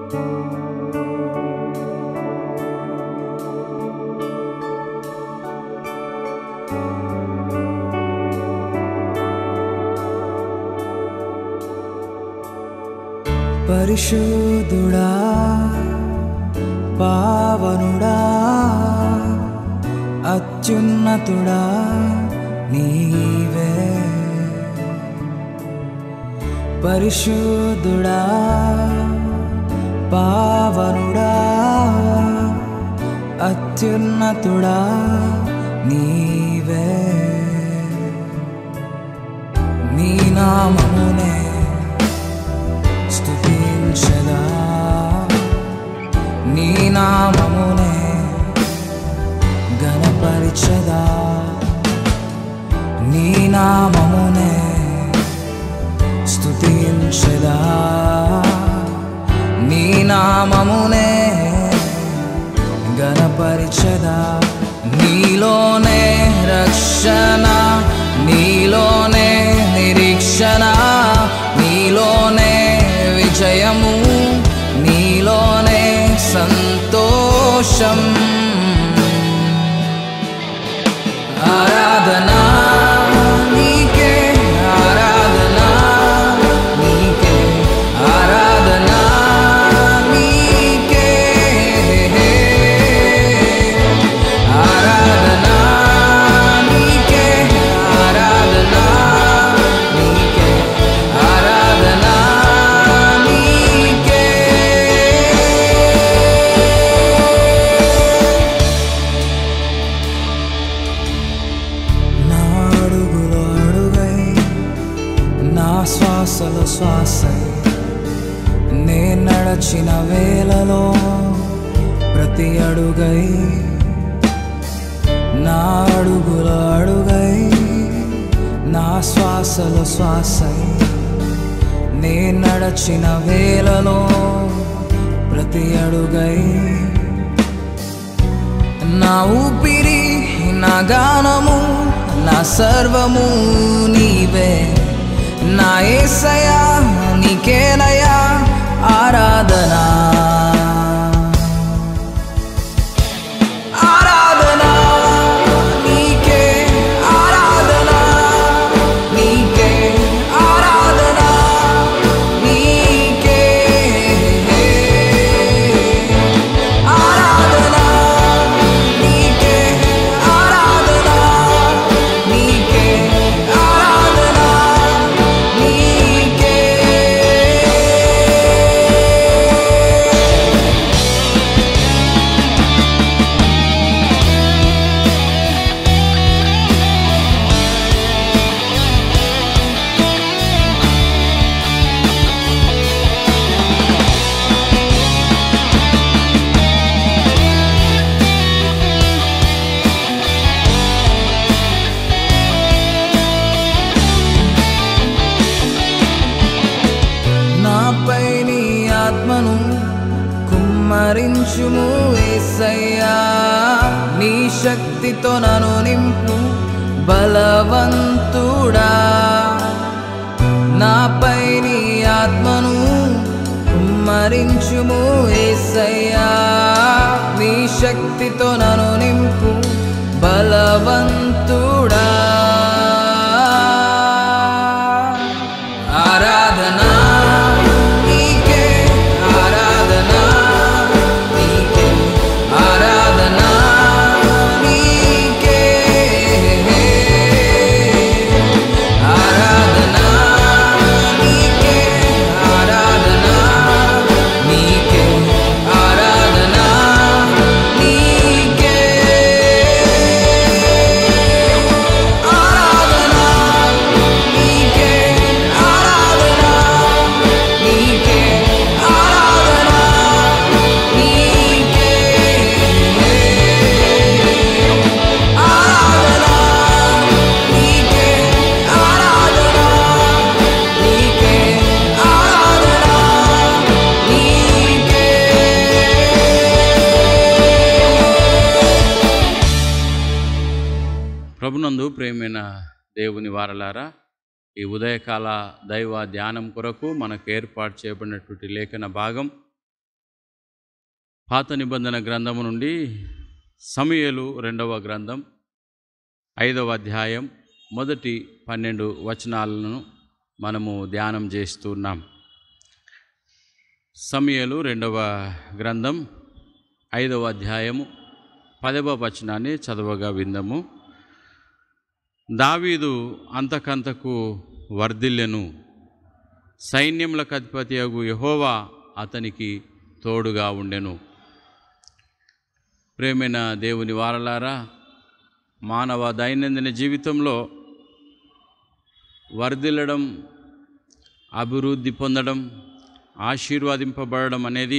పరిశుద్ధుడా పావనుడా అత్యున్నతుడా నీవే పరిశుద్ధుడా పావనుడా అత్యున్నతుడా నీవే నీ నామమునే స్తుతించదా నీ నామమునే గణపరిచదా నీ నామమునే స్తుతించదా నీ నామమునే గణపరిచదా నీలోనే రక్షణ నీలోనే నిరీక్షణ నీలోనే విజయము నీలోనే సంతోషం ఆరాధనా నీకే ఆరాధనా నీకే ఆరాధనా నీకే ఆరాధనా నీకే ఆరాధనా నీకే ఆరాధనా నీకే నా అడుగులో అడుగై నా శ్వాసలో శ్వాసై నే నడచిన వేలలో ప్రతి అడుగై నా అడుగులో అడుగై నా శ్వాసలో శ్వాసై నే నడచిన వేలలో ప్రతి అడుగై నా ఊపిరి నా గానము నా సర్వము నీవే నా ఏసయా నీకేనయా ఆరాధనా ఆరాధనా నీకే ఆరాధనా నీకే ఆరాధనా నీకే ఆరాధనా నీకే ఆరాధనా నీకే ఆరాధనా నీకే నాపై నీ ఆత్మను కుమ్మరించుము ఏసయ్యా నీ శక్తితో నన్ను నింపు బలవంతుడా నాపై నీ ఆత్మను కుమ్మరించుము ఏసయ్యా నీ శక్తితో నన్ను నింపు బలవంతుడా ఆరాధనా నీకే ఆరాధనా నీకే ఆరాధనా నీకే ఆరాధనా నీకే ఆరాధనా నీకే ఆరాధనా నీకే ఆరాధనా నీకే ఆరాధనా నీకే ఆరాధనా నీకే ఆరాధనా నీకే ఆరాధనా నీకే ఆరాధనా నీకే ప్రభునందు ప్రేమైన దేవుని వారలారా ఈ ఉదయకాల దైవ ధ్యానం కొరకు మనకు ఏర్పాటు చేయబడినటువంటి లేఖన భాగం పాత నిబంధన గ్రంథము నుండి సమయలు రెండవ గ్రంథం ఐదవ అధ్యాయం మొదటి పన్నెండు వచనాలను మనము ధ్యానం చేస్తున్నాం సమయలు రెండవ గ్రంథం ఐదవ అధ్యాయము పదవ వచనాన్ని చదవగా విందము దావీదు అంతకంతకు వర్ధిల్లెను సైన్యములకు అధిపతి అగు యహోవా అతనికి తోడుగా ఉండెను ప్రేమైన దేవుని వారలారా మానవ దైనందిన జీవితంలో వర్ధిల్లడం అభివృద్ధి పొందడం ఆశీర్వాదింపబడడం అనేది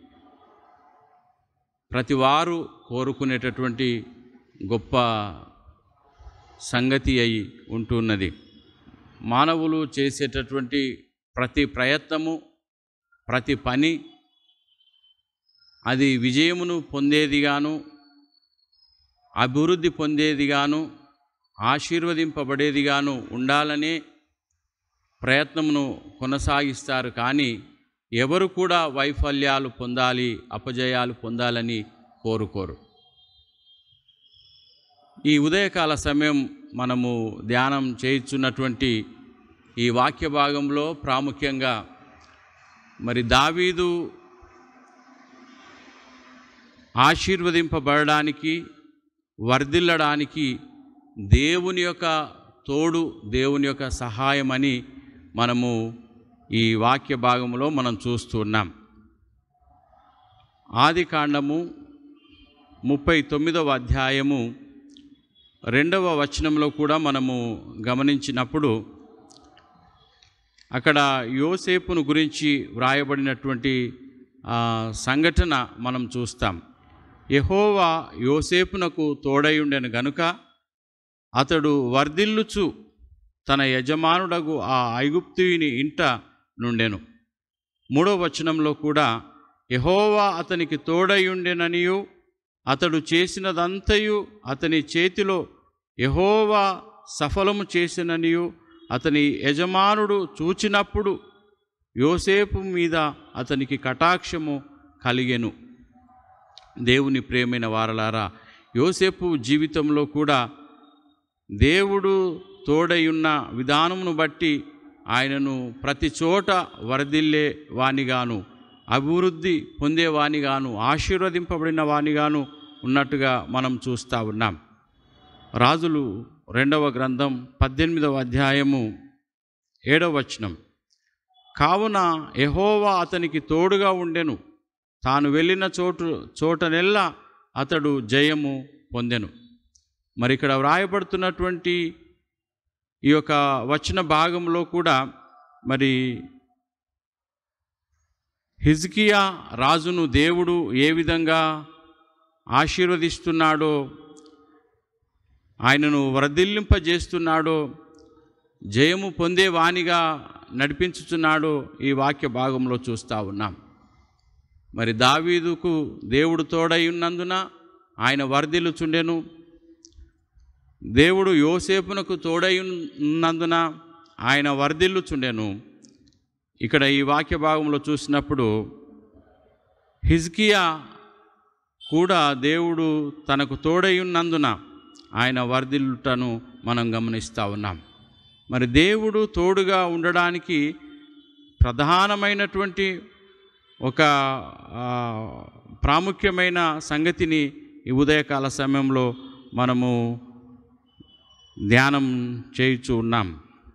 ప్రతివారు కోరుకునేటటువంటి గొప్ప సంగతి అయి ఉంటున్నది మానవులు చేసేటటువంటి ప్రతి ప్రయత్నము ప్రతి పని అది విజయమును పొందేదిగాను అభివృద్ధి పొందేదిగాను ఆశీర్వదింపబడేదిగాను ఉండాలనే ప్రయత్నమును కొనసాగిస్తారు కానీ ఎవరు కూడా వైఫల్యాలు పొందాలి అపజయాలు పొందాలని కోరుకోరు ఈ ఉదయకాల సమయం మనము ధ్యానం చేయుచున్నటువంటి ఈ వాక్య భాగంలో ప్రాముఖ్యంగా మరి దావీదు ఆశీర్వదింపబడడానికి వర్ధిల్లడానికి దేవుని యొక్క తోడు దేవుని యొక్క సహాయమని మనము ఈ వాక్య భాగంలో మనం చూస్తున్నాం ఆది కాండము ముప్పై తొమ్మిదవ అధ్యాయము రెండవ వచనంలో కూడా మనము గమనించినప్పుడు అక్కడ యోసేపును గురించి వ్రాయబడినటువంటి ఆ, సంఘటన మనం చూస్తాం యహోవా యోసేపునకు తోడయుండెను గనుక అతడు వర్ధిల్లుచు తన యజమానుడగు ఆ ఐగుప్తుని ఇంట నుండెను మూడో వచనంలో కూడా యహోవా అతనికి తోడయుండెననియు అతడు చేసినదంతయు అతని చేతిలో యహోవా సఫలము చేసిననియు అతని యజమానుడు చూచినప్పుడు యోసేపు మీద అతనికి కటాక్షము కలిగెను దేవుని ప్రేమైన వారలారా యోసేపు జీవితంలో కూడా దేవుడు తోడయున్న విధానమును బట్టి ఆయనను ప్రతి చోట వరదిల్లే వానిగాను అభివృద్ధి పొందేవానిగాను ఆశీర్వదింపబడిన వానిగాను ఉన్నట్టుగా మనం చూస్తూ ఉన్నాం రాజులు రెండవ గ్రంథం పద్దెనిమిదవ అధ్యాయము ఏడవ వచనం కావున యెహోవా అతనికి తోడుగా ఉండెను తాను వెళ్ళిన చోటు చోటనెల్లా అతడు జయము పొందెను మరి ఇక్కడ వ్రాయబడుతున్నటువంటి ఈ యొక్క వచన భాగంలో కూడా మరి హిజ్కియా రాజును దేవుడు ఏ విధంగా ఆశీర్వదిస్తున్నాడో ఆయనను వర్ధిల్లింపజేస్తున్నాడో జయము పొందే వానిగా నడిపించుచున్నాడో ఈ వాక్య భాగంలో చూస్తూ ఉన్నాం మరి దావీదుకు దేవుడు తోడై ఉన్నందున ఆయన వర్ధిల్లుచుండెను దేవుడు యోసేపునకు తోడై ఉన్నందున ఆయన వర్ధిల్లుచుండెను ఇక్కడ ఈ వాక్య భాగంలో చూసినప్పుడు హిజ్కియా కూడా దేవుడు తనకు తోడై ఉన్నందున ఆయన వర్ధిల్లుటను మనం గమనిస్తూ ఉన్నాం మరి దేవుడు తోడుగా ఉండడానికి ప్రధానమైనటువంటి ఒక ఆ, ప్రాముఖ్యమైన సంగతిని ఈ ఉదయకాల సమయంలో మనము ధ్యానం చేయుచు ఉన్నాం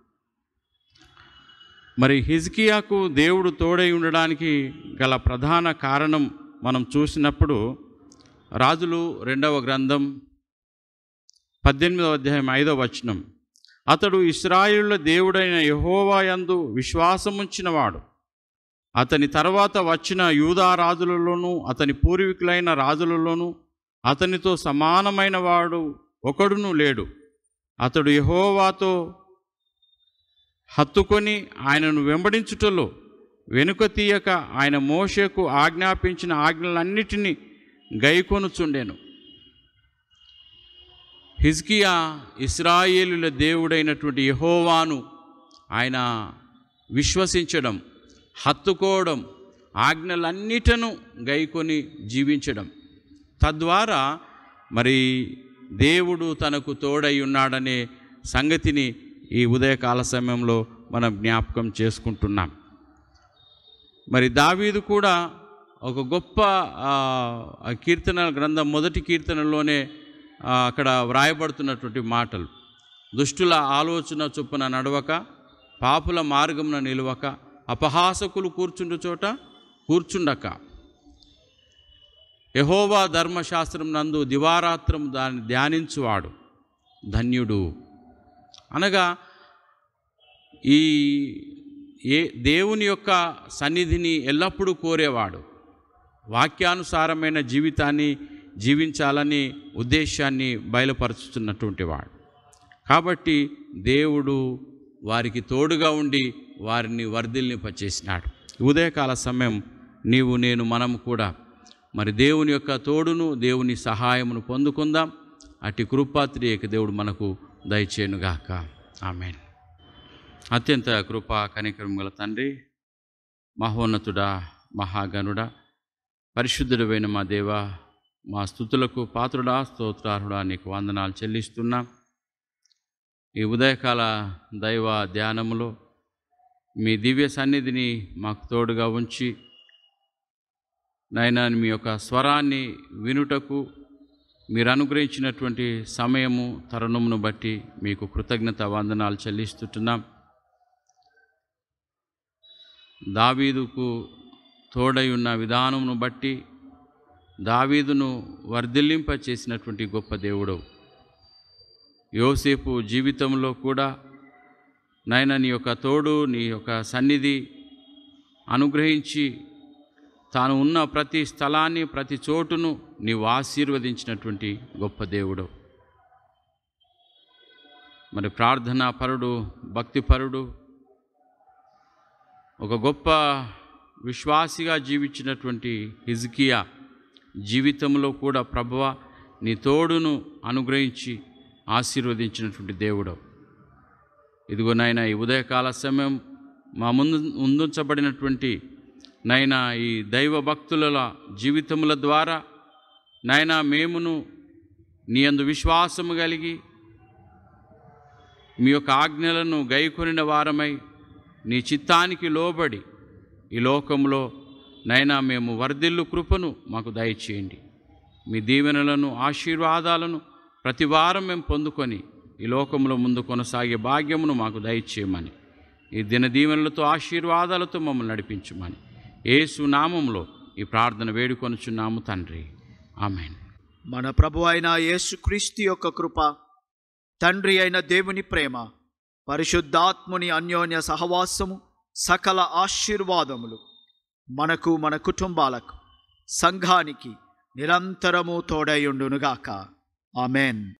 మరి హిజ్కియాకు దేవుడు తోడై ఉండడానికి గల ప్రధాన కారణం మనం చూసినప్పుడు రాజులు రెండవ గ్రంథం పద్దెనిమిదవ అధ్యాయం ఐదవ వచనం అతడు ఇస్రాయిలుల దేవుడైన యహోవా యందు విశ్వాసముంచినవాడు అతని తర్వాత వచ్చిన యూదా రాజులలోనూ అతని పూర్వీకులైన రాజులలోనూ అతనితో సమానమైన వాడు ఒకడును లేడు అతడు యహోవాతో హత్తుకొని ఆయనను వెంబడించుటలో వెనుక తీయక ఆయన మోషేకు ఆజ్ఞాపించిన ఆజ్ఞలన్నిటినీ గైకొనుచుండెను హిజ్కియా ఇస్రాయేలుల దేవుడైనటువంటి యహోవాను ఆయన విశ్వసించడం హత్తుకోవడం ఆజ్ఞలన్నిటను గైకొని జీవించడం తద్వారా మరి దేవుడు తనకు తోడై ఉన్నాడనే సంగతిని ఈ ఉదయకాల సమయంలో మనం జ్ఞాపకం చేసుకుంటున్నాం మరి దావీదు కూడా ఒక గొప్ప ఆ, ఆ కీర్తన గ్రంథం మొదటి కీర్తనలోనే ఆ, అక్కడ వ్రాయబడుతున్నటువంటి మాటలు దుష్టుల ఆలోచన చొప్పున నడవక పాపుల మార్గమున నిలవక అపహాసకులు కూర్చుండు చోట కూర్చుండక యహోవా ధర్మశాస్త్రం నందు దివారాత్రం దాన్ని ధ్యానించువాడు ధన్యుడు అనగా ఈ ఏ దేవుని యొక్క సన్నిధిని ఎల్లప్పుడూ కోరేవాడు వాక్యానుసారమైన జీవితాన్ని జీవించాలని ఉద్దేశాన్ని బయలుపరుచుతున్నటువంటి వాడు కాబట్టి దేవుడు వారికి తోడుగా ఉండి వారిని వర్ధిల్నింపచేసినాడు ఈ ఉదయకాల సమయం నీవు నేను మనం కూడా మరి దేవుని యొక్క తోడును దేవుని సహాయమును పొందుకుందాం అటు కృపాత్రియక దేవుడు మనకు దయచేయునుగాక ఆమెన్ అత్యంత కృపా కనికరం గల తండ్రి మహోన్నతుడా మహాగణుడా పరిశుద్ధుడమైన మా దేవ మా స్థుతులకు పాత్రుడా స్తోత్రార్హుడా నీకు వందనాలు చెల్లిస్తున్నాం ఈ ఉదయకాల దైవ ధ్యానములో మీ దివ్య సన్నిధిని మాకు తోడుగా ఉంచి నాయన మీ యొక్క స్వరాన్ని వినుటకు మీరు అనుగ్రహించినటువంటి సమయము తరుణమును బట్టి మీకు కృతజ్ఞత వందనాలు చెల్లిస్తుంటున్నాం దావీదుకు తోడై ఉన్న విధానమును బట్టి దావీదును వర్ధిల్లింప చేసినటువంటి గొప్ప దేవుడు యోసేపు జీవితంలో కూడా నాయన నీ యొక్క తోడు నీ యొక్క సన్నిధి అనుగ్రహించి తాను ఉన్న ప్రతి స్థలాన్ని ప్రతి చోటును నీవు ఆశీర్వదించినటువంటి గొప్ప దేవుడు మరి ప్రార్థనా పరుడు భక్తిపరుడు ఒక గొప్ప విశ్వాసిగా జీవించినటువంటి హిజ్కియా జీవితంలో కూడా ప్రభువ నీ తోడును అనుగ్రహించి ఆశీర్వదించినటువంటి దేవుడు ఇదిగో నాయన ఈ ఉదయకాల సమయం మా ముందు ముందుంచబడినటువంటి నాయన ఈ దైవ భక్తుల జీవితముల ద్వారా నాయన మేమును నీ అందు విశ్వాసము కలిగి మీ యొక్క ఆజ్ఞలను గైకొనిన వారమై నీ చిత్తానికి లోబడి ఈ లోకంలో నైనా మేము వర్ధిల్లు కృపను మాకు దయచేయండి మీ దీవెనలను ఆశీర్వాదాలను ప్రతి వారం మేము పొందుకొని ఈ లోకంలో ముందు కొనసాగే భాగ్యమును మాకు దయచేయమని ఈ దిన దీవెనలతో ఆశీర్వాదాలతో మమ్మల్ని నడిపించమని యేసు నామంలో ఈ ప్రార్థన వేడుకొనుచున్నాము తండ్రి ఆమెన్ మన ప్రభు అయిన యేసుక్రీస్తు యొక్క కృప తండ్రి అయిన దేవుని ప్రేమ పరిశుద్ధాత్ముని అన్యోన్య సహవాసము సకల ఆశీర్వాదములు మనకు మన కుటుంబాలకు సంఘానికి నిరంతరము తోడైయుండునుగాక ఆమెన్